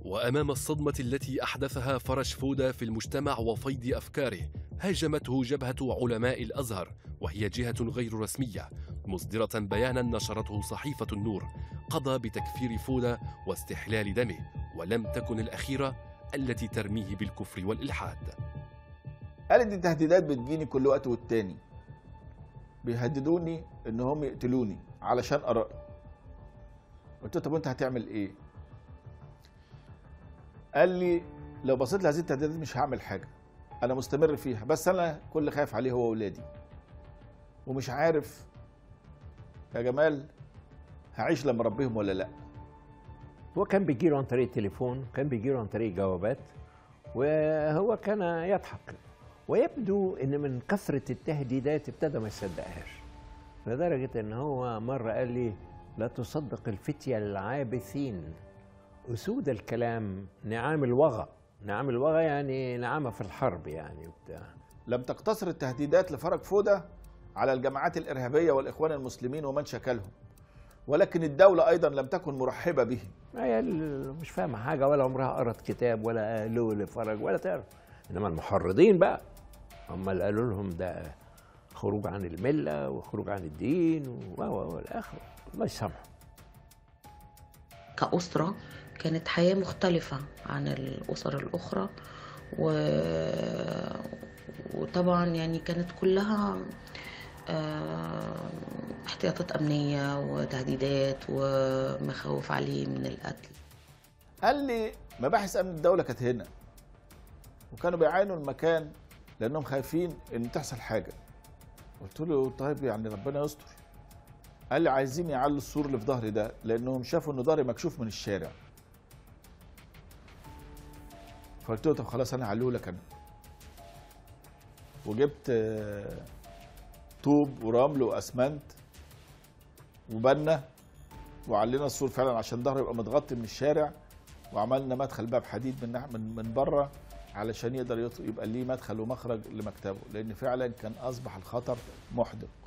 وأمام الصدمة التي أحدثها فرج فودة في المجتمع وفيض أفكاره هاجمته جبهة علماء الأزهر وهي جهة غير رسمية مصدرة بيانا نشرته صحيفة النور قضى بتكفير فودة واستحلال دمه ولم تكن الأخيرة التي ترميه بالكفر والإلحاد قال دي تهديدات بتجيني كل وقت والتاني بيهددوني ان هم يقتلوني علشان ارائي قلت له طب وانت هتعمل ايه قال لي لو بصيت لهذه التهديدات مش هعمل حاجه انا مستمر فيها بس انا كل اللي خايف عليه هو اولادي ومش عارف يا جمال هعيش لما اربيهم ولا لا هو كان بيجي له عن طريق التليفون كان بيجي له عن طريق جوابات وهو كان يضحك ويبدو ان من كثره التهديدات ابتدى ما يصدقهاش لدرجه ان هو مره قال لي لا تصدق الفتية العابثين أسود الكلام نعام الوغى نعام الوغى يعني نعامة في الحرب يعني وبتاع لم تقتصر التهديدات لفرج فودة على الجماعات الإرهابية والإخوان المسلمين ومن شكلهم ولكن الدولة أيضا لم تكن مرحبة به هي ال- مش فاهمة حاجة ولا عمرها قرأت كتاب ولا قالوا لفرج ولا تعرف إنما المحرضين بقى هم اللي قالوا لهم ده خروج عن الملة وخروج عن الدين و و والآخر الله يسامحه كأسرة كانت حياة مختلفة عن الأسر الأخرى و... وطبعا يعني كانت كلها آه، احتياطات أمنية وتهديدات ومخاوف عليه من القتل قال لي مباحث أمن الدولة كانت هنا وكانوا بيعاينوا المكان لأنهم خايفين إن تحصل حاجة قلت له طيب يعني ربنا يستر قال لي عايزين يعلوا السور اللي في ظهري ده لأنهم شافوا إن ظهري مكشوف من الشارع فقلت له طب خلاص أنا هعليه لك أنا وجبت آه، طوب ورمل واسمنت وبنا وعلينا السور فعلا عشان ظهره يبقى متغطي من الشارع وعملنا مدخل باب حديد من ناح- من من بره علشان يقدر يط- يبقى ليه مدخل ومخرج لمكتبه لان فعلا كان اصبح الخطر محدق